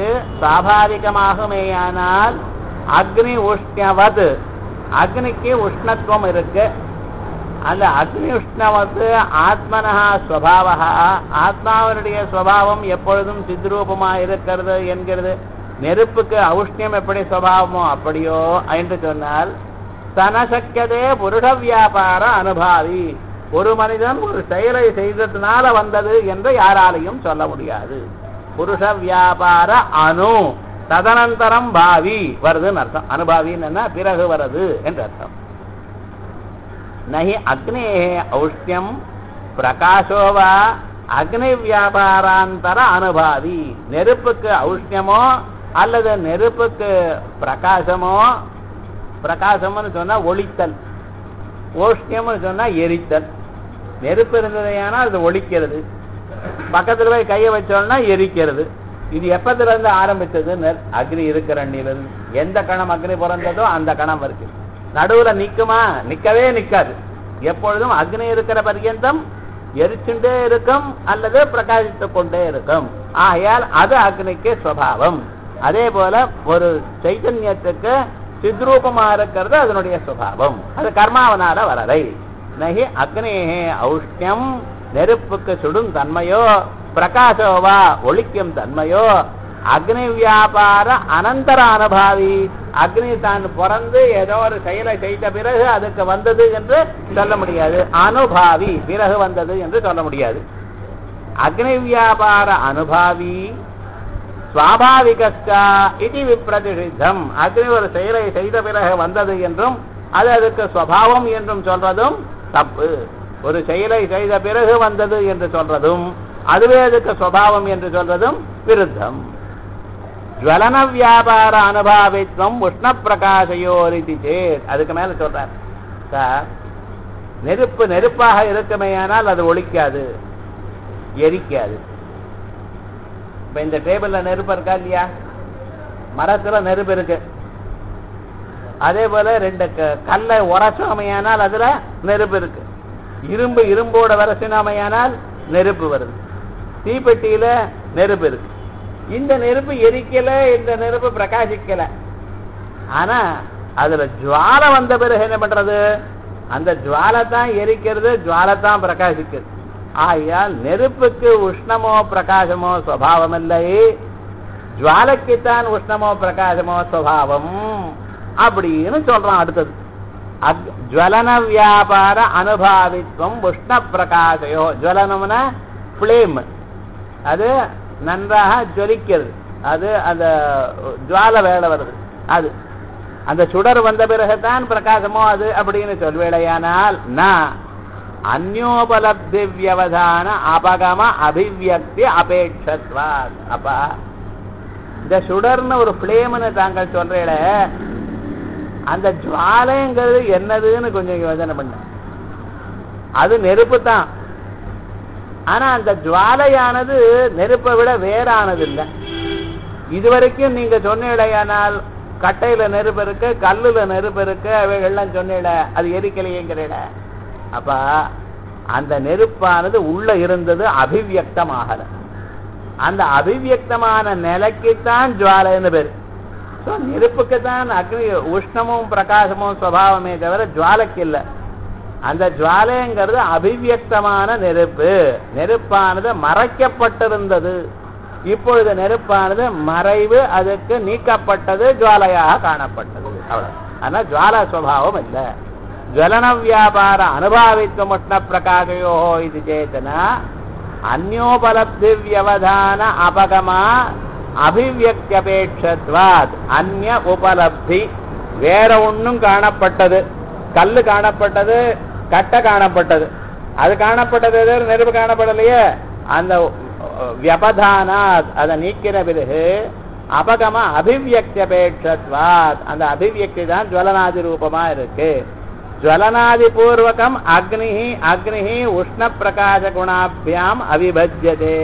Speaker 1: சுவாபாவிகமாகுமேயானால் அக்னி உஷ்ணவத் அக்னிக்கு உஷ்ணத்துவம் இருக்கு அந்த அக்னி உஷ்ணவத்து ஆத்மனா ஸ்வபாவா ஆத்மாவனுடைய ஸ்வபாவம் எப்பொழுதும் சித்ரூபமா இருக்கிறது என்கிறது நெருப்புக்கு ஔஷ்ணியம் எப்படி சுவாவமோ அப்படியோ என்று சொன்னால் தனசக்கியதே புருஷ வியாபார அனுபாவி ஒரு மனிதன் ஒரு செயலை செய்ததுனால வந்தது என்று யாராலையும் சொல்ல முடியாது புருஷ வியாபார அணு ததனந்தரம் பாவி வருதுன்னு அர்த்தம் அனுபாவின்னு என்ன பிறகு வருது என்று அர்த்தம் நகி அக்னே ஔஷ்ணியம் பிரகாசோவா அக்னி வியாபாராந்தர அனுபாவி நெருப்புக்கு ஔஷ்ணியமோ அல்லது நெருப்புக்கு பிரகாசமோ பிரகாசம்னு சொன்னா ஒளித்தல் ஓஷ்ணியம்னு சொன்னா எரித்தல் நெருப்பு இருந்ததையானால் அது ஒழிக்கிறது பக்கத்துல போய் கையை வச்சோம்னா எரிக்கிறது இது எப்பத்துல இருந்து ஆரம்பிச்சது அக்னி இருக்கிற அண்ணிலிருந்து எந்த கணம் அக்னி பிறந்ததோ அந்த கணம் இருக்கு நடுவுல நிக்குமா நிக்கவே நிக்காது எப்பொழுதும் அக்னி இருக்கிற பர்யந்தம் எரிச்சுட்டே இருக்கும் அல்லது பிரகாசித்துக் கொண்டே இருக்கும் ஆகையால் அது அக்னிக்கு சுவாவம் அதே போல ஒரு சைத்தன்யத்துக்கு சித்ரூபமா இருக்கிறது அதனுடைய சுவாவம் அது கர்மாவனால வரலை நகி அக்னேகே ஔஷ்ணியம் நெருப்புக்கு சுடும் தன்மையோ பிரகாசோவா ஒழிக்கும் தன்மையோ அக்னி வியாபார அனந்தர அனுபாவி அக்னி தான் பிறந்து ஏதோ ஒரு செயலை செய்த பிறகு அதுக்கு வந்தது என்று சொல்ல முடியாது அனுபாவி பிறகு வந்தது என்று சொல்ல முடியாது அக்னி வியாபார அனுபாவி சுவாபாவிகஸ்டா இது விப்ரதிஷித்தம் அக்னி ஒரு செயலை செய்த பிறகு வந்தது என்றும் அது அதுக்கு சுவாவம் என்றும் சொல்றதும் தப்பு ஒரு செயலை செய்த பிறகு வந்தது என்று சொல்றதும் அதுவே அதுக்கு சுவாவம் என்று சொல்றதும் விருத்தம் ஜுவலன வியாபார அனுபாவித்வம் உஷ்ண பிரகாசயோரிதி சேத் அதுக்கு மேல சொல்றார் சார் நெருப்பு நெருப்பாக இருக்குமேயானால் அது ஒழிக்காது எரிக்காது இப்ப இந்த டேபிள்ல நெருப்பு இருக்கா இல்லையா மரத்துல நெருப்பு இருக்கு அதே போல ரெண்டு க- கல்லை உரசமையானால் அதுல நெருப்பு இருக்கு இரும்பு இரும்போட வரசினாமையானால் நெருப்பு வருது தீப்பெட்டியில நெருப்பு இருக்கு இந்த நெருப்பு எரிக்கல இந்த நெருப்பு பிரகாசிக்கல ஆனா அதுல ஜுவாலை வந்த பிறகு என்ன பண்றது அந்த ஜுவாலை தான் எரிக்கிறது ஜுவாலை தான் பிரகாசிக்கிறது ஆகையால் நெருப்புக்கு உஷ்ணமோ பிரகாசமோ சுவாவம் இல்லை ஜுவாலைக்குத்தான் உஷ்ணமோ பிரகாசமோ சுவாவம் அப்படின்னு சொல்றான் அடுத்தது அக் ஜுவலன வியாபார அனுபாவித்வம் உஷ்ண பிரகாசயோ ஜுவலனம்னா ஃப்ளேம் அது நன்றாக ஜொலிக்கிறது அது அந்த ஜுவால வேலை வருது அது அந்த சுடர் வந்த பிறகுதான் பிரகாசமோ அது அப்படின்னு சொல்வேளையானால் நான் அந்யோபலப்தி வியவதான அபகம அபிவியக்தி அபேட்சத்வாத் அப்பா இந்த சுடர்னு ஒரு ஃப்ளேம்னு தாங்கள் சொல்றீல அந்த ஜுவாலைங்கிறது என்னதுன்னு கொஞ்சம் யோசனை பண்ண அது நெருப்பு தான் ஆனா அந்த ஜுவாலையானது நெருப்பை விட வேறானது இல்லை இதுவரைக்கும் நீங்க சொன்னீடையானால் கட்டையில நெருப்பு இருக்கு கல்லுல நெருப்பு இருக்கு அவைகள்லாம் சொன்னீட அது எரிக்கலையேங்கிறீட அப்ப அந்த நெருப்பானது உள்ள இருந்தது அபிவியக்தமாகல அந்த அபிவியக்தமான நிலைக்குத்தான் ஜுவாலைன்னு பேரு ஸோ நெருப்புக்கு தான் அக்னி உஷ்ணமும் பிரகாசமும் சுவாவமே தவிர ஜுவாலைக்கு இல்லை அந்த ஜுவாலைங்கிறது அபிவியக்தமான நெருப்பு நெருப்பானது மறைக்கப்பட்டிருந்தது இப்பொழுது நெருப்பானது மறைவு அதுக்கு நீக்கப்பட்டது ஜுவாலையாக காணப்பட்டது அவ்வளவு ஆனா ஜுவாலா சுவாவம் இல்லை ஜுவலன வியாபார அனுபாவித்துவம் உஷ்ண பிரகாசயோ இது சேத்தனா அந்யோபலப்தி வியவதான அபகமா அபிவியக்தியபேட்சத்வாத் அந்நிய உபலப்தி வேற ஒண்ணும் காணப்பட்டது கல்லு காணப்பட்டது கட்டை காணப்பட்டது அது காணப்பட்டது எது? நெருப்பு காணப்படலையே அந்த வியபதானா அதை நீக்கிற பிறகு அபகம அபிவியக்தியபேட்சத்வாத் அந்த அபிவியக்தி தான் ஜுவலனாதி ரூபமா இருக்கு ஜுவலனாதி பூர்வகம் அக்னி அக்னி உஷ்ண பிரகாச குணாபியாம் அவிபஜ்யதே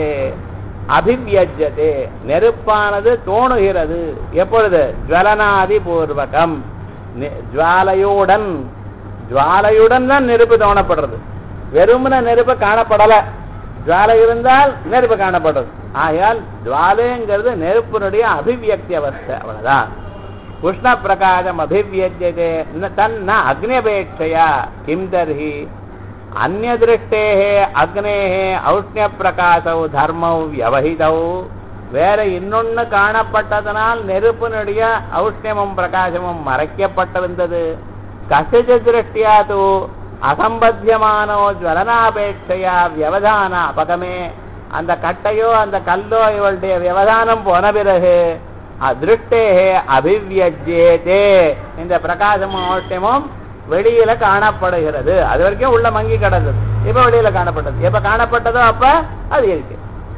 Speaker 1: அபிவியஜ்யதே நெருப்பானது தோணுகிறது எப்பொழுது ஜுவலனாதி பூர்வகம் நெ- ஜுவாலையுடன் ஜுவாலையுடன் தான் நெருப்பு தோணப்படுறது வெறுமன நெருப்பு காணப்படல ஜுவாலை இருந்தால் நெருப்பு காணப்படுறது ஆகையால் ஜுவாலைங்கிறது நெருப்பினுடைய அபிவியக்தி அவஸ்தை அவ்வளவுதான் உஷ்ண பிரகாசம் அபிவியஜ்யதே ந- தன்ன அக்னியபேட்சையா கிம் தர்ஹி அந்நியதிருஷ்டேः அக்னேः ஔஷ்ணிய பிரகாசௌ தர்மௌ வியவஹிதௌ வேற இன்னொன்னு காணப்பட்டதனால் நெருப்பினுடைய ஔஷ்ணியமும் பிரகாசமும் மறைக்கப்பட்டிருந்தது கசிச்ச திருஷ்டியா தூ அசம்பத்தியமானோ ஜுவலனாபேட்சையா வியவதான அபகமே அந்த கட்டையோ அந்த கல்லோ இவளுடைய வியவதானம் போன பிறகு அதிருஷ்டேகே அபிவியஜ்யேதே இந்த பிரகாசமும் ஔஷ்ணியமும் வெளியில காணப்படுகிறது அது வரைக்கும் உள்ள மங்கி கிடந்தது இப்ப வெளியில காணப்பட்டது எப்ப காணப்பட்டதோ அப்ப அது இருக்கு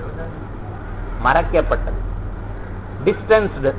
Speaker 1: மறைக்கப்பட்டது டிஸ்டன்ஸ்டு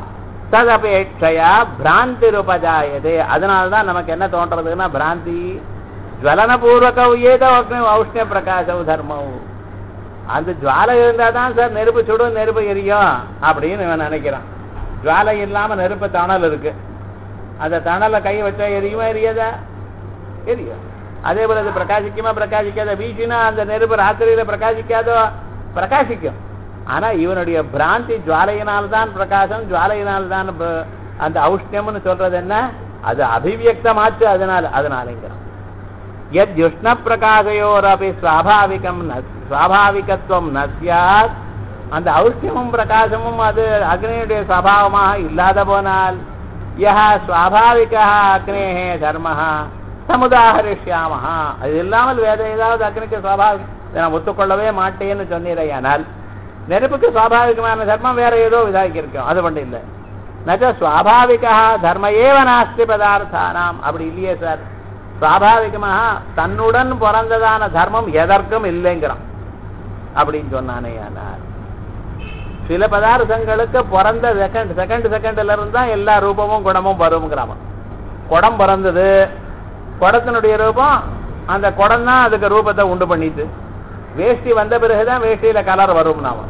Speaker 1: ததபேட்சையா பிராந்தி ரூபஜாயதே அதனால்தான் நமக்கு என்ன தோன்றதுன்னா பிராந்தி ஜுவலனபூர்வக ஏதோ அக்னி ஔஷ்ணிய பிரகாசம் தர்மம் அந்த ஜுவாலை இருந்தா தான் சார் நெருப்பு சுடும் நெருப்பு எரியும் அப்படின்னு இவன் நினைக்கிறான் ஜுவாலை இல்லாம நெருப்பு தணல் இருக்கு அந்த தணலை கை வச்சா எரியுமா எரியாதா எரியும் அதே போல அது பிரகாசிக்குமா பிரகாசிக்காத வீசினா அந்த நெருப்பு ராத்திரியில பிரகாசிக்காதோ பிரகாசிக்கும் ஆனா இவனுடைய பிராந்தி ஜுவாலையினால்தான் பிரகாசம் ஜுவாலையினால்தான் ப- அந்த ஔஷ்ணியம்னு சொல்றது என்ன அது அபிவியக்தமாச்சு அதனால அதனாலங்கிறான் यद् युष्णप्रकाशयोरपि स्वाभाविकं न சுவாபாவிகத்துவம் ந சியாத் அந்த ஔஷ்ணியமும் பிரகாசமும் அது அக்னியுடைய சுவாவமாக இல்லாத போனால் யஹ சுவாபாவிகா அக்னேஹே தர்மஹ சமுதாகரிஷ்யாமஹா அது இல்லாமல் வேற ஏதாவது அக்னிக்கு சுவாபாவிக இதை நான் ஒத்துக்கொள்ளவே மாட்டேன்னு சொன்னீரையானால் நெருப்புக்கு சுவாபாவிகமான தர்மம் வேற ஏதோ விதாக்கி இருக்கும் அது மட்டும் இல்லை நச்ச சுவாபாவிகா தர்ம ஏவ நாஸ்தி பதார்த்தானாம் அப்படி இல்லையே சார் சுவாபாவிகமாக தன்னுடன் பிறந்ததான தர்மம் எதற்கும் இல்லைங்கிறான் அப்படின்னு சொன்னானே ஆனால் சில பதார்த்தங்களுக்கு பிறந்த செகண்ட் செகண்ட் செகண்ட்ல இருந்து தான் எல்லா ரூபமும் குணமும் வருங்கிறாம குடம் பிறந்தது குடத்தினுடைய ரூபம் அந்த குடம் தான் அதுக்கு ரூபத்தை உண்டு பண்ணிட்டு வேஷ்டி வந்த பிறகுதான் வேஷ்டியில கலர் வரும் நாம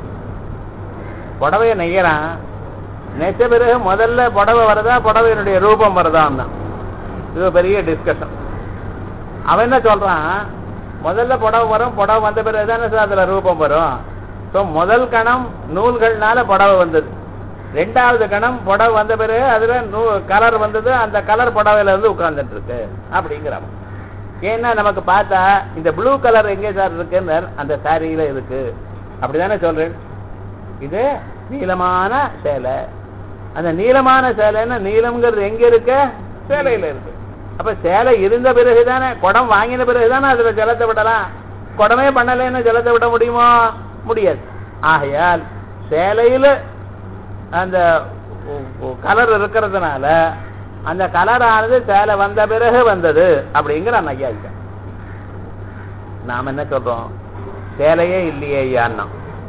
Speaker 1: புடவைய நெய்யறான் நெச்ச பிறகு முதல்ல புடவை வருதா புடவையினுடைய ரூபம் வருதான் இது ஒரு பெரிய டிஸ்கஷன் அவன் என்ன சொல்றான் முதல்ல புடவை வரும் புடவை வந்த பிறகு தானே சார் அதுல ரூபம் வரும் ஸோ முதல் கணம் நூல்கள்னால புடவை வந்தது ரெண்டாவது கணம் புடவை வந்த பிறகு அதுல நூ கலர் வந்தது அந்த கலர் புடவையில இருந்து உட்கார்ந்துட்டு இருக்கு அப்படிங்கிறான் ஏன்னா நமக்கு பார்த்தா இந்த ப்ளூ கலர் எங்கே சார் இருக்குன்னு அந்த சாரியில இருக்கு அப்படிதானே சொல்றேன் இது நீளமான சேலை அந்த நீளமான சேலைன்னா நீளம்ங்கிறது எங்க இருக்கு சேலையில இருக்கு அப்ப சேலை இருந்த பிறகுதானே குடம் வாங்கின பிறகுதானே அதுல ஜலத்தை விடலாம் குடமே பண்ணலைன்னு ஜலத்தை விட முடியுமோ முடியாது ஆகையால் சேலையில அந்த கலர் இருக்கிறதுனால அந்த கலர் ஆனது சேலை வந்த பிறகு வந்தது அப்படிங்கிற ஐயா நாம என்ன சொல்றோம் சேலையே இல்லையே ஐயான்னா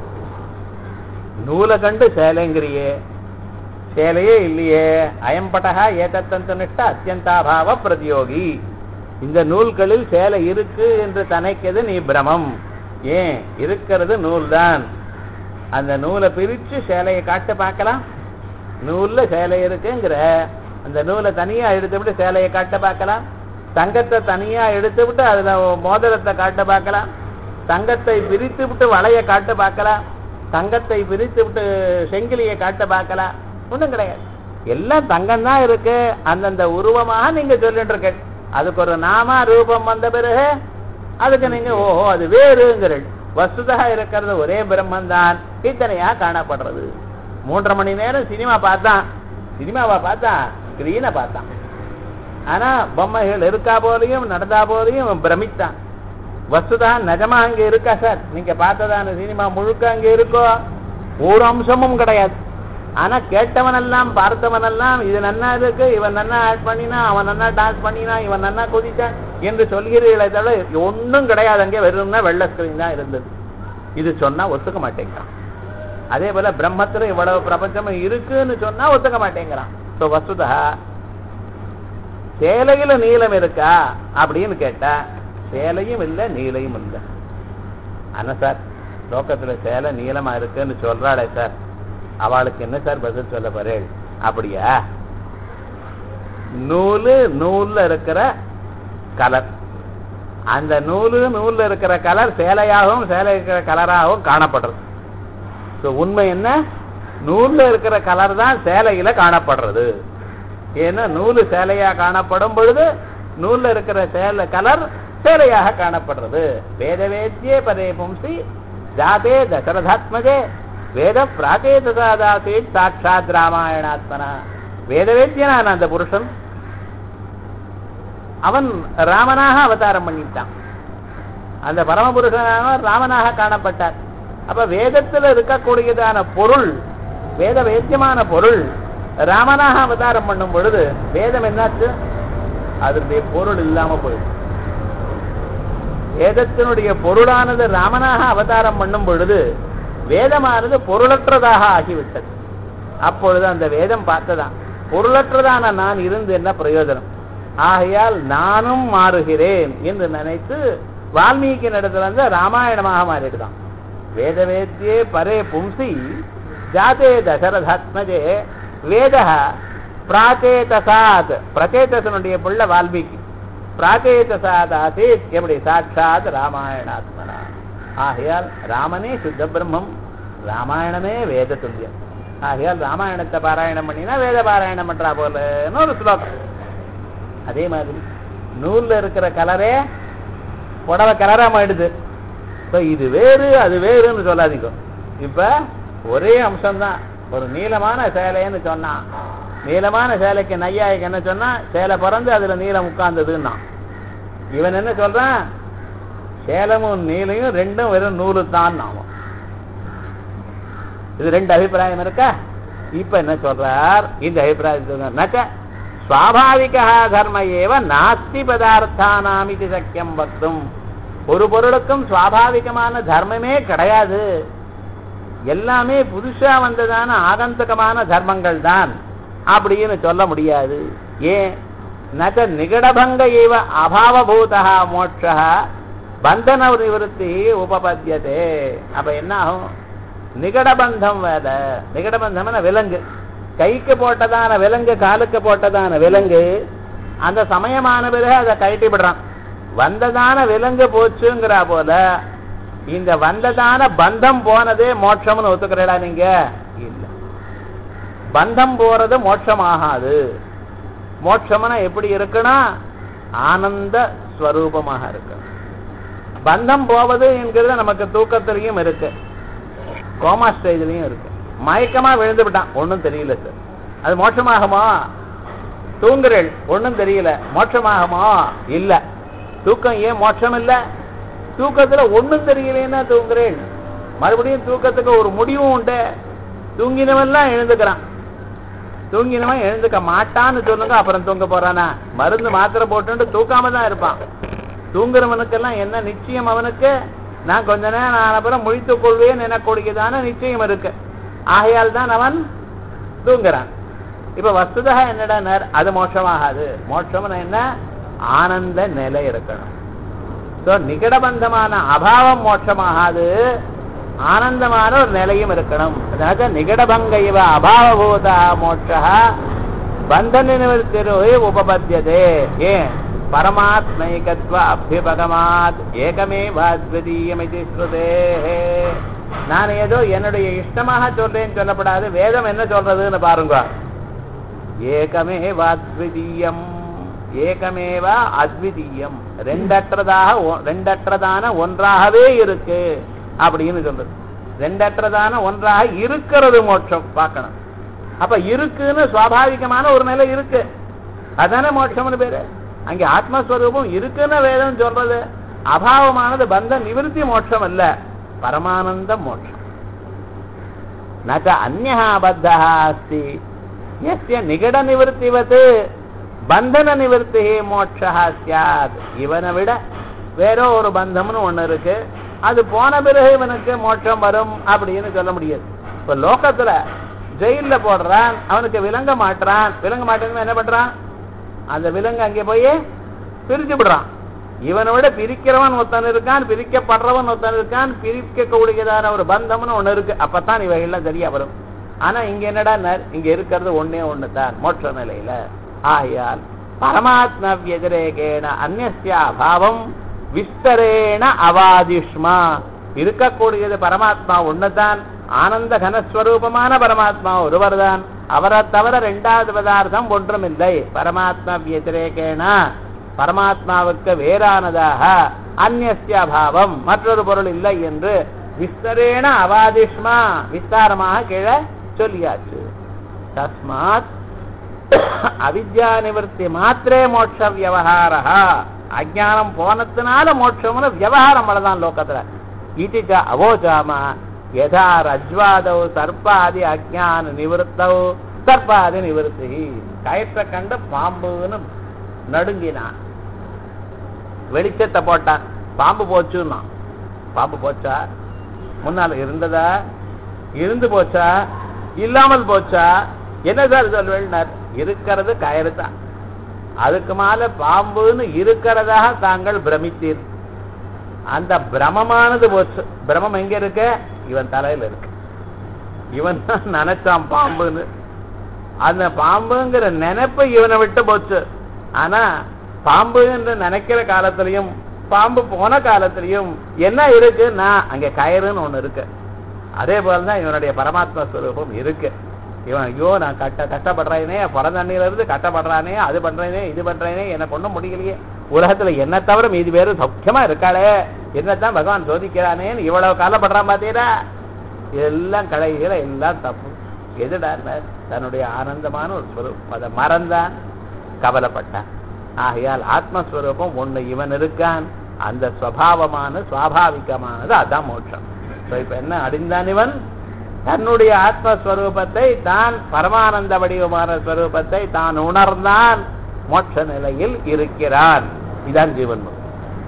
Speaker 1: நூலை கண்டு சேலைங்கிறியே சேலையே இல்லையே அயம்பட்டகா ஏதத்தந்த நிஷ்ட அத்தியந்தாபாவ பிரதியோகி இந்த நூல்களில் சேலை இருக்கு என்று தனைக்கிறது நீ பிரமம் ஏன் இருக்கிறது நூல் தான் அந்த நூலை பிரிச்சு சேலையை காட்ட பார்க்கலாம் நூல்ல சேலை இருக்குங்கிற அந்த நூலை தனியா எடுத்து விட்டு சேலையை காட்ட பார்க்கலாம் தங்கத்தை தனியா எடுத்து விட்டு அதுல மோதிரத்தை காட்ட பார்க்கலாம் தங்கத்தை பிரித்து விட்டு வளைய காட்ட பார்க்கலாம் தங்கத்தை பிரித்து விட்டு செங்கிலியை காட்ட பார்க்கலாம் ஒண்ணும் கிடையாது எல்லாம் தங்கம் தான் இருக்கு அந்தந்த உருவமாக நீங்க சொல்லிட்டு இருக்க அதுக்கு ஒரு நாம ரூபம் வந்த பிறகு அதுக்கு நீங்க ஓஹோ அது வேறுங்கிற வஸ்துதா இருக்கிறது ஒரே பிரம்மன் தான் இத்தனையா காணப்படுறது மூன்றரை மணி நேரம் சினிமா பார்த்தான் சினிமாவை பார்த்தான் ஸ்கிரீனை பார்த்தான் ஆனா பொம்மைகள் இருக்கா போலையும் நடந்தா போலையும் பிரமித்தான் வஸ்துதா நிஜமா அங்க இருக்கா சார் நீங்க பார்த்ததான சினிமா முழுக்க அங்க இருக்கோ ஒரு அம்சமும் கிடையாது ஆனா கேட்டவனெல்லாம் பார்த்தவனெல்லாம் இது நன்னா இருக்கு இவன் நன்னா ஆட் பண்ணினா அவன் நன்னா டான்ஸ் பண்ணினா இவன் நன்னா குதிச்சான் என்று சொல்கிறீர்களே தவிர ஒன்றும் கிடையாது அங்கே வெறும்னா வெள்ள ஸ்கிரீன் தான் இருந்தது இது சொன்னா ஒத்துக்க மாட்டேங்கிறான் அதே போல பிரம்மத்துல இவ்வளவு பிரபஞ்சம் இருக்குன்னு சொன்னா ஒத்துக்க மாட்டேங்கிறான் ஸோ வசுதா சேலையில நீளம் இருக்கா அப்படின்னு கேட்டா சேலையும் இல்லை நீலையும் இல்லை ஆனா சார் லோக்கத்துல சேலை நீளமா இருக்குன்னு சொல்றாளே சார் அவளுக்கு என்ன சார் பதில் சொல்ல போறேன் அப்படியா நூலு நூல்ல இருக்கிற கலர் அந்த நூலு நூல்ல இருக்கிற கலர் சேலையாகவும் சேலை இருக்கிற கலராகவும் காணப்படுறது ஸோ உண்மை என்ன நூல்ல இருக்கிற கலர் தான் சேலையில காணப்படுறது ஏன்னா நூலு சேலையா காணப்படும் பொழுது நூல்ல இருக்கிற சேலை கலர் சேலையாக காணப்படுறது வேத வேத்தியே பதே பும்சி ஜாதே தசரதாத்மஜே வேத பிராச்சேதாதே சாட்சாத் ராமாயணாத்மனா வேதவேத்தியனான அந்த புருஷன் அவன் ராமனாக அவதாரம் பண்ணிட்டான் அந்த பரமபுருஷனாக ராமனாக காணப்பட்டார் அப்ப வேதத்துல இருக்கக்கூடியதான பொருள் வேத வேத்தியமான பொருள் ராமனாக அவதாரம் பண்ணும் பொழுது வேதம் என்னாச்சு அதனுடைய பொருள் இல்லாம போயிடுச்சு வேதத்தினுடைய பொருளானது ராமனாக அவதாரம் பண்ணும் பொழுது வேதமானது பொருளற்றதாக ஆகிவிட்டது அப்பொழுது அந்த வேதம் பார்த்ததான் பொருளற்றதான நான் இருந்து என்ன பிரயோஜனம் ஆகையால் நானும் மாறுகிறேன் என்று நினைத்து வால்மீகி நடத்துல வந்து ராமாயணமாக மாறிடுதான் வேத வேத்தியே பரே பும்சி ஜாதே தசரதாத்மஜே வேத பிராச்சேதசாத் பிரச்சேதசனுடைய புள்ள வால்மீகி பிராச்சேதசாத் ஆசீத் எப்படி சாட்சாத் ராமாயணாத்மனா ஆகையால் ராமனே சுத்த பிரம்மம் ராமாயணமே வேத துல்லியம் ஆகையால் ராமாயணத்தை பாராயணம் பண்ணினா வேத பாராயணம் பண்றா போலன்னு ஒரு ஸ்லோகம் அதே மாதிரி நூல்ல இருக்கிற கலரே புடவை கலரா மாயிடுது ஸோ இது வேறு அது வேறுன்னு சொல்லாதீங்க இப்ப ஒரே அம்சம்தான் ஒரு நீளமான சேலைன்னு சொன்னான் நீளமான சேலைக்கு நையாய்க்கு என்ன சொன்னா சேலை பிறந்து அதுல நீளம் உட்கார்ந்ததுன்னா இவன் என்ன சொல்றான் சேலமும் நீலையும் ரெண்டும் வெறும் நூலு தான் நாமம் இது ரெண்டு அபிப்பிராயம் இருக்கா இப்ப என்ன சொல்றார் இந்த அபிப்பிராயத்தை சுவாபாவிகா தர்ம ஏவ நாஸ்தி பதார்த்தானாம் இது சக்கியம் பக்தும் ஒரு பொருளுக்கும் சுவாபாவிகமான தர்மமே கிடையாது எல்லாமே புதுசா வந்ததான ஆகந்தகமான தர்மங்கள் தான் அப்படின்னு சொல்ல முடியாது ஏன் நக நிகடபங்க இவ அபாவபூதா மோட்சா பந்தன நிவர்த்தி உபபத்தியதே அப்ப என்ன ஆகும் நிகடபந்தம் வேத நிகடபந்தம்னா விலங்கு கைக்கு போட்டதான விலங்கு காலுக்கு போட்டதான விலங்கு அந்த சமயமான பிறகு அதை கழட்டி விடுறான் வந்ததான விலங்கு போச்சுங்கிறா போல இந்த வந்ததான பந்தம் போனதே மோட்சம்னு ஒத்துக்கிறடா நீங்க இல்ல பந்தம் போறது மோட்சமாகாது மோட்சம்னா எப்படி இருக்குன்னா ஆனந்த ஸ்வரூபமாக இருக்கு பந்தம் போவது என்கிறது நமக்கு தூக்கத்திலையும் இருக்கு கோமா ஸ்டேஜ்லயும் இருக்கு மயக்கமா விழுந்து விட்டான் ஒண்ணும் தெரியல சார் அது மோட்சமாகுமா தூங்குறேள் ஒண்ணும் தெரியல மோட்சமாகுமா இல்ல தூக்கம் ஏன் மோட்சம் இல்ல தூக்கத்துல ஒண்ணும் தெரியலன்னா தூங்குறேன் மறுபடியும் தூக்கத்துக்கு ஒரு முடிவும் உண்டு தூங்கினவெல்லாம் எழுந்துக்கிறான் தூங்கினவன் எழுந்துக்க மாட்டான்னு சொல்லுங்க அப்புறம் தூங்க போறானா மருந்து மாத்திரை போட்டு தூக்காம தான் இருப்பான் தூங்குறவனுக்கெல்லாம் என்ன நிச்சயம் அவனுக்கு நான் கொஞ்ச நேரம் ஆன அப்புறம் முழித்துக் கொள்வேன் எனக்கூடியதான நிச்சயம் இருக்கு ஆகையால் தான் அவன் தூங்குறான் இப்ப வஸ்துதா என்னடா அது மோட்சமாகாது மோட்சம்னு என்ன ஆனந்த நிலை இருக்கணும் சோ நிகடபந்தமான அபாவம் மோட்சமாகாது ஆனந்தமான ஒரு நிலையும் இருக்கணும் அதாவது நிகடபங்க இவ அபாவபூதா மோட்ச பந்தன நிவர்த்திரோய் உபபத்தியதே ஏன் பரமாத்மைகத்வ அபிபகமாத் ஏகமேவாத்வதீயமிதி ஸ்ருதே நான் ஏதோ என்னுடைய இஷ்டமாக சொல்றேன்னு சொல்லப்படாது வேதம் என்ன சொல்றதுன்னு பாருங்க ஏகமேவாத்விதீயம் ஏகமேவா அத்விதீயம் ரெண்டற்றதாக ஒ- ரெண்டற்றதான ஒன்றாகவே இருக்கு அப்படின்னு சொல்றது ரெண்டற்றதான ஒன்றாக இருக்கிறது மோட்சம் பார்க்கணும் அப்ப இருக்குன்னு சுவாபாவிகமான ஒரு நிலை இருக்கு அதானே மோட்சம்னு பேரு அங்கே ஆத்மஸ்வரூபம் இருக்குன்னு வேதம் சொல்றது அபாவமானது பந்த நிவிருத்தி மோட்சம் அல்ல பரமானந்த மோட்சம் நச்ச அந்நா பத்தா அஸ்தி எஸ்ய நிகட நிவர்த்திவத் பந்தன நிவர்த்தி மோட்சா சியாத் இவனை விட வேற ஒரு பந்தம்னு ஒண்ணு இருக்கு அது போன பிறகு இவனுக்கு மோட்சம் வரும் அப்படின்னு சொல்ல முடியாது இப்ப லோகத்துல ஜெயில்ல போடுறான் அவனுக்கு விளங்க மாட்டுறான் விளங்க மாட்டேன்னு என்ன பண்றான் அந்த விலங்கு அங்கே போய் பிரிச்சு விடுறான் இவனை விட பிரிக்கிறவன் ஒருத்தன் இருக்கான் பிரிக்கப்படுறவன் ஒருத்தன் இருக்கான் பிரிக்க கூடியதான ஒரு பந்தம்னு ஒண்ணு இருக்கு அப்பதான் இவைகள்லாம் சரியா வரும் ஆனா இங்க என்னடா இங்க இருக்கிறது ஒண்ணே ஒண்ணுதான் மோட்ச நிலையில ஆயால் பரமாத்ம வியதிரேகேன அந்நிய அபாவம் விஸ்தரேன அவாதிஷ்மா இருக்கக்கூடியது பரமாத்மா ஒண்ணுதான் ஆனந்த கனஸ்வரூபமான பரமாத்மா ஒருவர்தான் அவரை தவிர ரெண்டாவது பதார்த்தம் ஒன்றுமில்லை பரமாத்மா வியதிரேகேன பரமாத்மாவுக்கு வேறானதாக அந்நிய அபாவம் மற்றொரு பொருள் இல்லை என்று விஸ்தரேன அவாதிஷ்மா விஸ்தாரமாக கீழே சொல்லியாச்சு தஸ்மாத் அவித்யா நிவர்த்தி மாத்திரே மோட்ச வியவகார அஜானம் போனதுனால மோட்சம்னு வியவகாரம் பண்ணதான் லோகத்துல இது ச அவோச்சாம யதா ரஜ்வாதௌ சர்ப்பாதி அஜான நிவர்த்தௌ சர்ப்பாதி நிவர்த்தி கயற்ற கண்டு பாம்புன்னு நடுங்கினான் வெளிச்சத்தை போட்டான் பாம்பு போச்சுன்னா பாம்பு போச்சா முன்னால இருந்ததா இருந்து போச்சா இல்லாமல் போச்சா என்ன சார் சொல்வேன்னார் இருக்கிறது கயிறு தான் அதுக்கு மேல பாம்புன்னு இருக்கிறதாக தாங்கள் பிரமித்தீர் அந்த பிரமமானது போச்சு பிரமம் எங்க இருக்கு இவன் தலையில இருக்கு இவன் தான் நினைச்சான் பாம்புன்னு அந்த பாம்புங்கிற நினைப்பு இவனை விட்டு போச்சு ஆனா பாம்பு என்று நினைக்கிற காலத்திலையும் பாம்பு போன காலத்திலையும் என்ன இருக்குன்னா அங்க கயிறுன்னு ஒண்ணு இருக்கு அதே போலதான் இவனுடைய பரமாத்மா ஸ்வரூபம் இருக்கு இவன் ஐயோ நான் கட்ட கஷ்டப்படுறேனே பிறந்த அண்ணில இருந்து கஷ்டப்படுறானே அது பண்றேனே இது பண்றேனே எனக்கு ஒண்ணும் முடியலையே உலகத்துல என்ன தவிர மீதி பேரு சௌக்கியமா இருக்காளே என்னத்தான் பகவான் சோதிக்கிறானேன்னு இவ்வளவு காலப்படுறான் பாத்தீரா எல்லாம் கடைகளை எல்லாம் தப்பு எதுடா தன்னுடைய ஆனந்தமான ஒரு ஸ்வரூபம் அதை மறந்தான் கவலைப்பட்டான் ஆகையால் ஆத்மஸ்வரூபம் ஒண்ணு இவன் இருக்கான் அந்த ஸ்வபாவமான சுவாபாவிகமானது அதான் மோட்சம் So, இப்ப என்ன அடிந்தான் இவன் தன்னுடைய ஆத்மஸ்வரூபத்தை தான் பரமானந்த வடிவமான ஸ்வரூபத்தை தான் உணர்ந்தான் மோட்ச நிலையில் இருக்கிறான் இதான் ஜீவன் முக்தி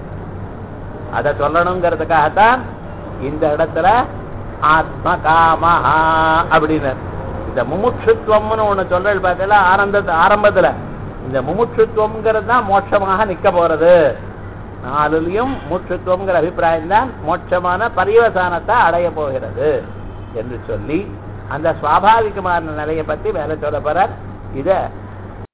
Speaker 1: அதை சொல்லணுங்கிறதுக்காகத்தான் இந்த இடத்துல ஆத்ம காமஹா அப்படின்னு இந்த முமுட்சுத்துவம்னு ஒண்ணு சொல்றது பார்த்தீங்களா ஆனந்த ஆரம்பத்துல இந்த முமுட்சுத்துவம்ங்கிறது தான் மோட்சமாக நிக்க போறது நாலுலயும் முட்சுத்துவங்கிற அபிப்பிராயம் தான் மோட்சமான பரிவசானத்தை அடைய போகிறது என்று சொல்லி அந்த சுவாபாவிகமான நிலையை பத்தி வேலை சொல்ல போறார் இத